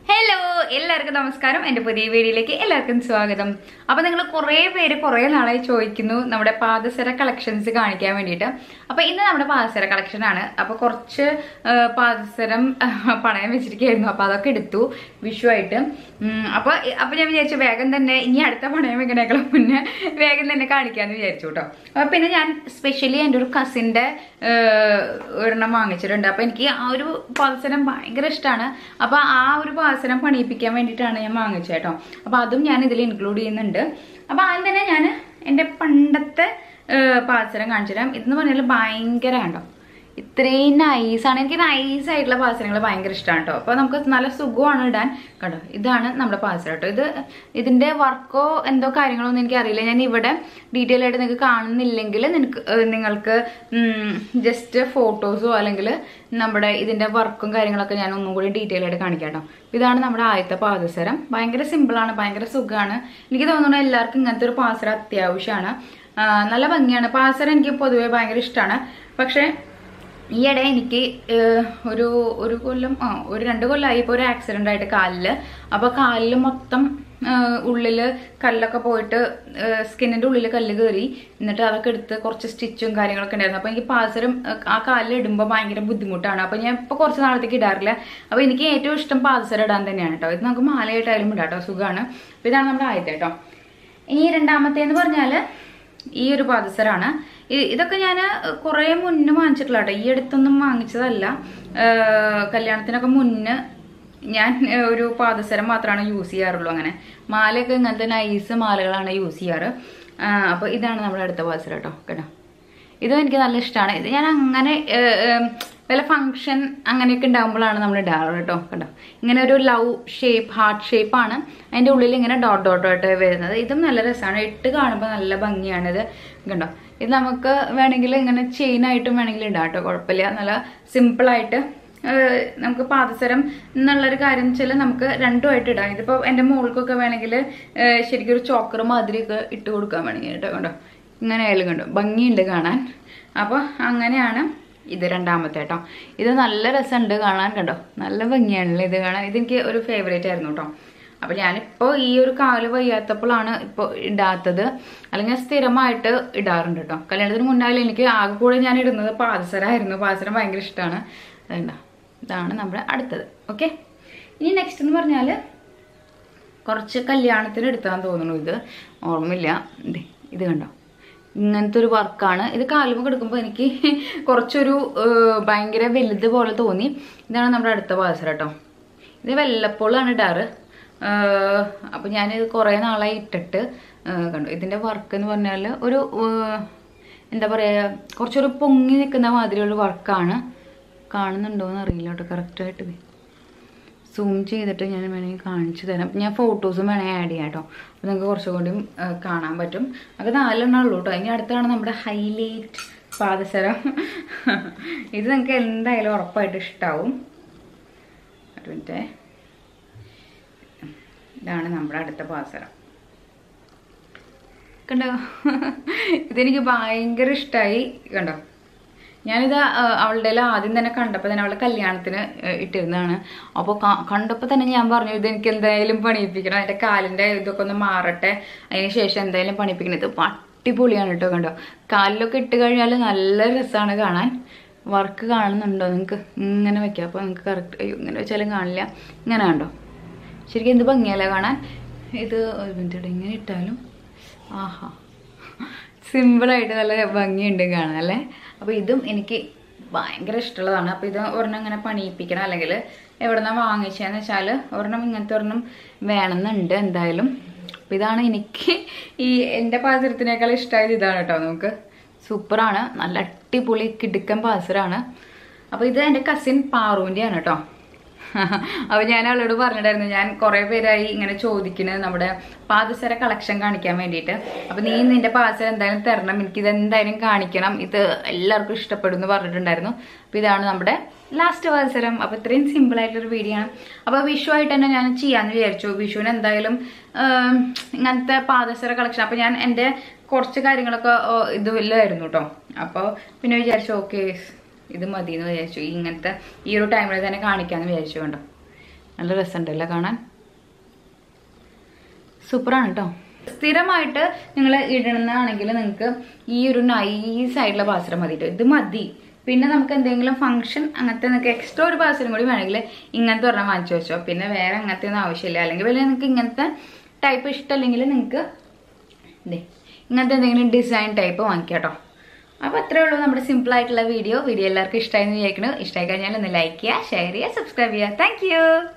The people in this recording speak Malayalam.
ഹലോ എല്ലാവർക്കും നമസ്കാരം എൻ്റെ പുതിയ വീഡിയോയിലേക്ക് എല്ലാവർക്കും സ്വാഗതം അപ്പോൾ നിങ്ങൾ കുറേ പേര് കുറേ നാളായി ചോദിക്കുന്നു നമ്മുടെ പാദസര കളക്ഷൻസ് കാണിക്കാൻ വേണ്ടിയിട്ട് അപ്പോൾ ഇന്ന് നമ്മുടെ പാദസര കളക്ഷൻ ആണ് അപ്പോൾ കുറച്ച് ആ, പാദസരം ആ, പണയം വെച്ചിരിക്കുകയായിരുന്നു അപ്പോൾ അതൊക്കെ എടുത്തു വിഷുവായിട്ട് ഉം, അപ്പോൾ അപ്പോൾ ഞാൻ വിചാരിച്ചു വേഗം തന്നെ ഇനി അടുത്ത പണയം വെക്കണേക്കാളും മുന്നേ വേഗം തന്നെ കാണിക്കാമെന്ന് വിചാരിച്ചു കേട്ടോ അപ്പോൾ പിന്നെ ഞാൻ സ്പെഷ്യലി എൻ്റെ ഒരു കസിൻ്റെ ഒരെണ്ണം വാങ്ങിച്ചിട്ടുണ്ട് അപ്പോൾ എനിക്ക് ആ ഒരു പാദസരം ഭയങ്കര ഇഷ്ടമാണ് അപ്പോൾ ആ ഒരു പാദസരം പണിയിപ്പിക്കാൻ വേണ്ടിയിട്ടാണ് ഞാൻ വാങ്ങിച്ചത് കേട്ടോ അപ്പോൾ അതും ഞാൻ ഇതിൽ ഇൻക്ലൂഡ് ചെയ്യുന്നുണ്ട് അപ്പോൾ ആദ്യം തന്നെ ഞാൻ എൻ്റെ പണ്ടത്തെ പാദസരം കാണിച്ചു തരാം ഇതെന്ന് പറഞ്ഞാൽ ഭയങ്കര കണ്ടോ ഇത്രയും നൈസാണ് എനിക്ക് നൈസ് ആയിട്ടുള്ള പാദസരങ്ങൾ ഭയങ്കര ഇഷ്ടമാണ് കേട്ടോ അപ്പോൾ നമുക്ക് നല്ല സുഖമാണ് ഇടാൻ കണ്ടോ ഇതാണ് നമ്മുടെ പാദസരം കേട്ടോ ഇത് ഇതിൻ്റെ വർക്കോ എന്തോ കാര്യങ്ങളോ ഒന്നും എനിക്കറിയില്ല ഞാൻ ഇവിടെ ഡീറ്റെയിൽ ആയിട്ട് നിങ്ങൾക്ക് കാണുന്നില്ലെങ്കിൽ നിനക്ക് ഏഹ് നിങ്ങൾക്ക് ജസ്റ്റ് ഫോട്ടോസോ അല്ലെങ്കിൽ നമ്മുടെ ഇതിൻ്റെ വർക്കും കാര്യങ്ങളൊക്കെ ഞാൻ ഒന്നും കൂടി ഡീറ്റെയിൽ ആയിട്ട് കാണിക്കാം കേട്ടോ ഇതാണ് നമ്മുടെ ആദ്യത്തെ പാദസരം ഭയങ്കര സിമ്പിളാണ് ഭയങ്കര സുഖമാണ് എനിക്ക് തോന്നുന്നു എല്ലാവർക്കും ഇങ്ങനത്തെ ഒരു പാദസരം അത്യാവശ്യമാണ് ആ, നല്ല ഭംഗിയാണ് പാദസരം എനിക്ക് പൊതുവേ ഭയങ്കര ഇഷ്ടമാണ് പക്ഷേ ഈയിടെ എനിക്ക് ഏഹ്, ഒരു ഒരു കൊല്ലം ആ ഒരു രണ്ട് കൊല്ലമായി ഇപ്പോൾ ഒരു ആക്സിഡൻ്റ് ആയിട്ട് കാലിൽ അപ്പോൾ കാലിൽ മൊത്തം ഏഹ്, ഉള്ളില് കല്ലൊക്കെ പോയിട്ട് സ്കിന്നിൻ്റെ ഉള്ളിൽ കല്ല് കയറി എന്നിട്ട് അതൊക്കെ എടുത്ത് കുറച്ച് സ്റ്റിച്ചും കാര്യങ്ങളൊക്കെ ഉണ്ടായിരുന്നു അപ്പോൾ എനിക്ക് പാസരം ആ കാലിൽ ഇടുമ്പോൾ ഭയങ്കര ബുദ്ധിമുട്ടാണ് അപ്പോൾ ഞാൻ ഇപ്പോൾ കുറച്ച് നാളത്തേക്ക് ഇടാറില്ല അപ്പോൾ എനിക്ക് ഏറ്റവും ഇഷ്ടം പാദസരം ഇടാൻ തന്നെയാണ് കേട്ടോ ഇത് നമുക്ക് മാലയായിട്ടായാലും ഇടാം കേട്ടോ സുഖമാണ് അപ്പോൾ ഇതാണ് നമ്മുടെ ആദ്യത്തെ കേട്ടോ ഇനി രണ്ടാമത്തേന്ന് പറഞ്ഞാൽ ഈ ഒരു പാദസരാണ് ഇ- ഇതൊക്കെ ഞാൻ കുറേ മുന്നേ വാങ്ങിച്ചിട്ടുള്ള കേട്ടോ ഈ അടുത്തൊന്നും വാങ്ങിച്ചതല്ല ഏഹ് കല്യാണത്തിനൊക്കെ മുന്നേ ഞാൻ ഏഹ് ഒരു പാദസരം മാത്രമാണ് യൂസ് ചെയ്യാറുള്ളൂ അങ്ങനെ മാലയൊക്കെ ഇങ്ങനത്തെ നൈസ് മാലകളാണ് യൂസ് ചെയ്യാറ് ആഹ് അപ്പോൾ ഇതാണ് നമ്മുടെ അടുത്ത പാദസരം കേട്ടോ കേട്ടോ ഇതും എനിക്ക് നല്ല ഇഷ്ടമാണ് ഇത് ഞാൻ അങ്ങനെ ഏഹ്, ഏഹ്, വല്ല ഫങ്ഷൻ അങ്ങനെയൊക്കെ ഉണ്ടാകുമ്പോഴാണ് നമ്മൾ ഇടാറ് കേട്ടോ കണ്ടോ ഇങ്ങനെ ഒരു ലവ് ഷേപ്പ് ഹാർട്ട് ഷേപ്പാണ് അതിൻ്റെ ഉള്ളിൽ ഇങ്ങനെ ഡോട്ട് ഡോട്ട് ഡോട്ട് വരുന്നത് ഇതും നല്ല രസമാണ് ഇട്ട് കാണുമ്പോൾ നല്ല ഭംഗിയാണ് ഇത് കണ്ടോ ഇത് നമുക്ക് വേണമെങ്കിൽ ഇങ്ങനെ ചെയിൻ ആയിട്ടും വേണമെങ്കിൽ ഇടാം കേട്ടോ കുഴപ്പമില്ല നല്ല സിമ്പിളായിട്ട് ഏഹ് നമുക്ക് പാദസരം എന്നുള്ളൊരു കാര്യം വെച്ചാൽ നമുക്ക് രണ്ടുമായിട്ട് ഇടാം ഇതിപ്പോൾ എൻ്റെ മോൾക്കൊക്കെ വേണമെങ്കിൽ ഏഹ് ശരിക്കും ഒരു ചോക്കർ മാതിരിയൊക്കെ ഇട്ട് കൊടുക്കാൻ വേണമെങ്കിൽ കേട്ടോ കണ്ടോ ഇങ്ങനെ ആയാലും കണ്ടോ ഭംഗിയുണ്ട് കാണാൻ അപ്പോൾ അങ്ങനെയാണ് ഇത് രണ്ടാമത്തെ കേട്ടോ ഇത് നല്ല രസമുണ്ട് കാണാൻ കണ്ടോ നല്ല ഭംഗിയാണല്ലോ ഇത് കാണാൻ ഇതെനിക്ക് ഒരു ഫേവറേറ്റ് ആയിരുന്നു കേട്ടോ അപ്പോൾ ഞാനിപ്പോൾ ഈ ഒരു കാല് വയ്യാത്തപ്പോഴാണ് ഇപ്പോൾ ഇടാത്തത് അല്ലെങ്കിൽ ഞാൻ സ്ഥിരമായിട്ട് ഇടാറുണ്ട് കേട്ടോ കല്യാണത്തിന് മുന്നാലും എനിക്ക് ആകെ കൂടെ ഞാൻ ഇടുന്നത് പാദസരമായിരുന്നു പാദസരം ഭയങ്കര ഇഷ്ടമാണ് അതുകൊണ്ടാ ഇതാണ് നമ്മുടെ അടുത്തത് ഓക്കെ ഇനി നെക്സ്റ്റ് എന്ന് പറഞ്ഞാൽ കുറച്ച് കല്യാണത്തിന് എടുത്താന്ന് തോന്നുന്നു ഇത് ഓർമ്മയില്ല ദേ, ഇത് കണ്ടോ ഇങ്ങനത്തെ ഒരു വർക്കാണ് ഇത് കാലുമ്പോൾ കിടക്കുമ്പോൾ എനിക്ക് കുറച്ചൊരു ഏഹ്, ഭയങ്കര വലുത് പോലെ തോന്നി ഇതാണ് നമ്മുടെ അടുത്ത പാദസരം കേട്ടോ ഇത് വല്ലപ്പോഴാണ് ഇടാറ് ഏഹ്, അപ്പോൾ ഞാനിത് കുറേ നാളായി ഇട്ടിട്ട് ഏഹ്, കണ്ടു ഇതിൻ്റെ വർക്ക് എന്ന് പറഞ്ഞാൽ ഒരു ഏഹ്, എന്താ പറയുക കുറച്ചൊരു പൊങ്ങി നിൽക്കുന്ന മാതിരിയുള്ള വർക്കാണ് കാണുന്നുണ്ടോ എന്ന് അറിയില്ല കേട്ടോ കറക്റ്റായിട്ട് സൂം ചെയ്തിട്ട് ഞാൻ വേണമെങ്കിൽ കാണിച്ചു തരാം ഞാൻ ഫോട്ടോസും വേണമെങ്കിൽ ആഡ് ചെയ്യാം കേട്ടോ അപ്പോൾ നിങ്ങൾക്ക് കുറച്ചും കൂടി കാണാൻ പറ്റും അത് നാലെണ്ണം ഉള്ളൂ കേട്ടോ ഇനി അടുത്താണ് നമ്മുടെ ഹൈലൈറ്റ് പാദസരം ഇത് നിങ്ങൾക്ക് എന്തായാലും ഉറപ്പായിട്ട് ഇഷ്ടാവും ഒരു മിനിറ്റേ ഇതാണ് നമ്മുടെ അടുത്ത പാദസരം കണ്ടോ ഇതെനിക്ക് ഭയങ്കര ഇഷ്ടമായി കണ്ടോ ഞാനിത് ആ, അവളുടെ കയ്യിൽ ആദ്യം തന്നെ കണ്ടപ്പോൾ തന്നെ അവളുടെ കല്യാണത്തിന് ഏ, ഇട്ടിരുന്നതാണ് അപ്പോൾ കണ്ടപ്പോൾ തന്നെ ഞാൻ പറഞ്ഞു ഇത് എനിക്ക് എന്തായാലും പണിയിപ്പിക്കണം എൻ്റെ കാലിൻ്റെ ഇതൊക്കെ ഒന്ന് മാറട്ടെ അതിന് ശേഷം എന്തായാലും പണിയിപ്പിക്കണം ഇത് അടിപൊളിയാണ് കേട്ടോ കണ്ടോ കാലിലൊക്കെ ഇട്ട് കഴിഞ്ഞാൽ നല്ല രസമാണ് കാണാൻ വർക്ക് കാണുന്നുണ്ടോ നിങ്ങൾക്ക് ഇങ്ങനെ വെക്കാം അപ്പോൾ നിങ്ങൾക്ക് കറക്റ്റ് അയ്യോ ഇങ്ങനെ വെച്ചാലും കാണില്ല ഇങ്ങനെ കണ്ടോ ശരിക്കും എന്ത് ഭംഗിയല്ലേ കാണാൻ ഇത് ഒരു മിനിറ്റ് ഇങ്ങനെ ഇട്ടാലും ആഹാ സിമ്പിളായിട്ട് നല്ല ഭംഗിയുണ്ട് കാണാൻ അല്ലേ അപ്പോൾ ഇതും എനിക്ക് ഭയങ്കര ഇഷ്ടമുള്ളതാണ് അപ്പോൾ ഇത് ഒരെണ്ണം ഇങ്ങനെ പണിയിപ്പിക്കണം അല്ലെങ്കിൽ എവിടെന്നാ വാങ്ങിച്ചതെന്ന് വെച്ചാൽ ഒരെണ്ണം ഇങ്ങനത്തെ ഒരെണ്ണം വേണമെന്നുണ്ട് എന്തായാലും അപ്പോൾ ഇതാണ് എനിക്ക് ഈ എൻ്റെ പാചകത്തിനേക്കാൾ ഇഷ്ടമായത് ഇതാണ് കേട്ടോ നമുക്ക് സൂപ്പറാണ് നല്ല അടിപൊളി കിടുക്കൻ പാസറാണ് അപ്പോൾ ഇത് എൻ്റെ കസിൻ പാറുവിൻ്റെയാണ് കേട്ടോ അപ്പൊ ഞാൻ അവളോട് പറഞ്ഞിട്ടായിരുന്നു ഞാൻ കുറെ പേരായി ഇങ്ങനെ ചോദിക്കുന്നത് നമ്മുടെ പാദസര കളക്ഷൻ കാണിക്കാൻ വേണ്ടിയിട്ട് അപ്പൊ നീ നിന്റെ പാദസരം എന്തായാലും തരണം എനിക്ക് ഇത് എന്തായാലും കാണിക്കണം ഇത് എല്ലാവർക്കും ഇഷ്ടപ്പെടും എന്ന് പറഞ്ഞിട്ടുണ്ടായിരുന്നു അപ്പൊ ഇതാണ് നമ്മുടെ ലാസ്റ്റ് പാദസരം അപ്പൊ ഇത്രയും സിമ്പിൾ ആയിട്ടുള്ളൊരു വീഡിയോ ആണ് അപ്പൊ വിഷു ആയിട്ട് തന്നെ ഞാൻ ചെയ്യാന്ന് വിചാരിച്ചു വിഷുവിന് എന്തായാലും ആം, ഇങ്ങനത്തെ പാദസര കളക്ഷൻ അപ്പൊ ഞാൻ എൻ്റെ കുറച്ച് കാര്യങ്ങളൊക്കെ ഓ, ഇതില്ലായിരുന്നു കേട്ടോ അപ്പോൾ പിന്നെ വിചാരിച്ചു ഓക്കെ ഇത് മതി എന്ന് വിചാരിച്ചു ഇങ്ങനത്തെ ഈ ഒരു ടൈമിൽ തന്നെ കാണിക്കാന്ന് വിചാരിച്ചു കണ്ടോ നല്ല രസമുണ്ടല്ലോ കാണാൻ സൂപ്പറാണ് കേട്ടോ സ്ഥിരമായിട്ട് നിങ്ങൾ ഇടണമെന്നാണെങ്കിൽ നിങ്ങൾക്ക് ഈ ഒരു നൈസ് ആയിട്ടുള്ള പാത്രം മതി ട്ടോ. ഇത് മതി പിന്നെ നമുക്ക് എന്തെങ്കിലും ഫംഗ്ഷൻ അങ്ങനത്തെ നിങ്ങൾക്ക് എക്സ്ട്രാ ഒരു പാത്രം കൂടി വേണമെങ്കിൽ ഇങ്ങനത്തെ ഒരെണ്ണം വാങ്ങിച്ചു വെച്ചോ പിന്നെ വേറെ അങ്ങനത്തെ ഒന്നും ആവശ്യമില്ല അല്ലെങ്കിൽ വലിയ നിങ്ങൾക്ക് ഇങ്ങനത്തെ ടൈപ്പ് ഇഷ്ടമല്ലെങ്കിൽ നിങ്ങൾക്ക് ഇതേ ഇങ്ങനത്തെ എന്തെങ്കിലും ഡിസൈൻ ടൈപ്പ് വാങ്ങിക്കാം കേട്ടോ അപ്പോൾ അത്രേ ഉള്ളൂ നമ്മുടെ സിമ്പിൾ ആയിട്ടുള്ള വീഡിയോ വീഡിയോ എല്ലാവർക്കും ഇഷ്ടമായി എന്ന് വിചാരിക്കുന്നു ഇഷ്ടമായി കഴിഞ്ഞാൽ ഒന്ന് ലൈക്ക് ചെയ്യുക ഷെയർ ചെയ്യുക സബ്സ്ക്രൈബ് ചെയ്യുക താങ്ക്